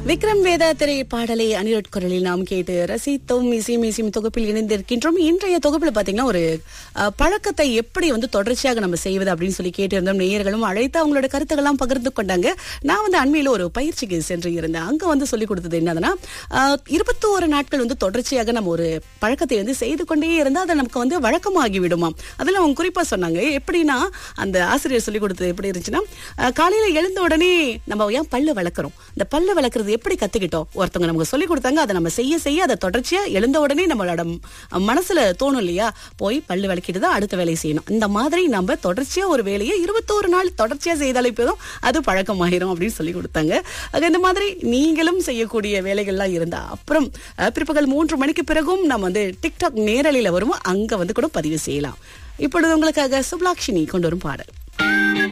விக்ரம் வேதா திரை பாடலை அனிருட் குரலில் நாம் கேட்டு ரசித்தோம் இசையும் இசையும் தொகுப்பில் இணைந்திருக்கின்றோம் இன்றைய தொகுப்பில் பாத்தீங்கன்னா ஒரு அஹ், பழக்கத்தை எப்படி வந்து தொடர்ச்சியாக நம்ம செய்வது அப்படின்னு சொல்லி கேட்டிருந்தோம் நேயர்களும் அழைத்து அவங்களோட கருத்துக்கள்லாம் பகிர்ந்து கொண்டாங்க நான் வந்து அண்மையில ஒரு பயிற்சிக்கு சென்று இருந்தேன் அங்க வந்து சொல்லி கொடுத்தது என்னதுன்னா இருபத்தோரு நாட்கள் வந்து தொடர்ச்சியாக நம்ம ஒரு பழக்கத்தை வந்து செய்து கொண்டே இருந்தா அது நமக்கு வந்து வழக்கமாகி விடுமாம் அதில் அவங்க குறிப்பா சொன்னாங்க எப்படின்னா அந்த ஆசிரியர் சொல்லி கொடுத்தது எப்படி இருந்துச்சுன்னா அஹ், காலையில எழுந்த உடனே நம்ம ஏன் பல்லு வளர்க்குறோம் இந்த பல்லு வளர்க்குறது எப்படி கத்துக்கிட்டோம் ஒருத்தவங்க நமக்கு சொல்லி கொடுத்தாங்க அதை நம்ம செய்ய செய்ய அதை தொடர்ச்சியா எழுந்த உடனே நம்மளோட ம், மனசுல தோணும் இல்லையா போய் பல்லு விளக்கிட்டு தான் அடுத்த வேலையை செய்யணும் இந்த மாதிரி நம்ம தொடர்ச்சியா ஒரு வேலையை இருபத்தோரு நாள் தொடர்ச்சியா செய்தாலே போதும் அது பழக்கமாயிரும் அப்படின்னு சொல்லி கொடுத்தாங்க ஆக இந்த மாதிரி நீங்களும் செய்யக்கூடிய வேலைகள்லாம் இருந்தா அப்புறம் அஹ், பிற்பகல் மூன்று மணிக்கு பிறகும் நம்ம வந்து டிக்டாக் நேரலையில வருவோம் அங்க வந்து கூட பதிவு செய்யலாம் இப்பொழுது உங்களுக்காக சுப்லாக்ஷினி கொண்டு வரும் பாடல்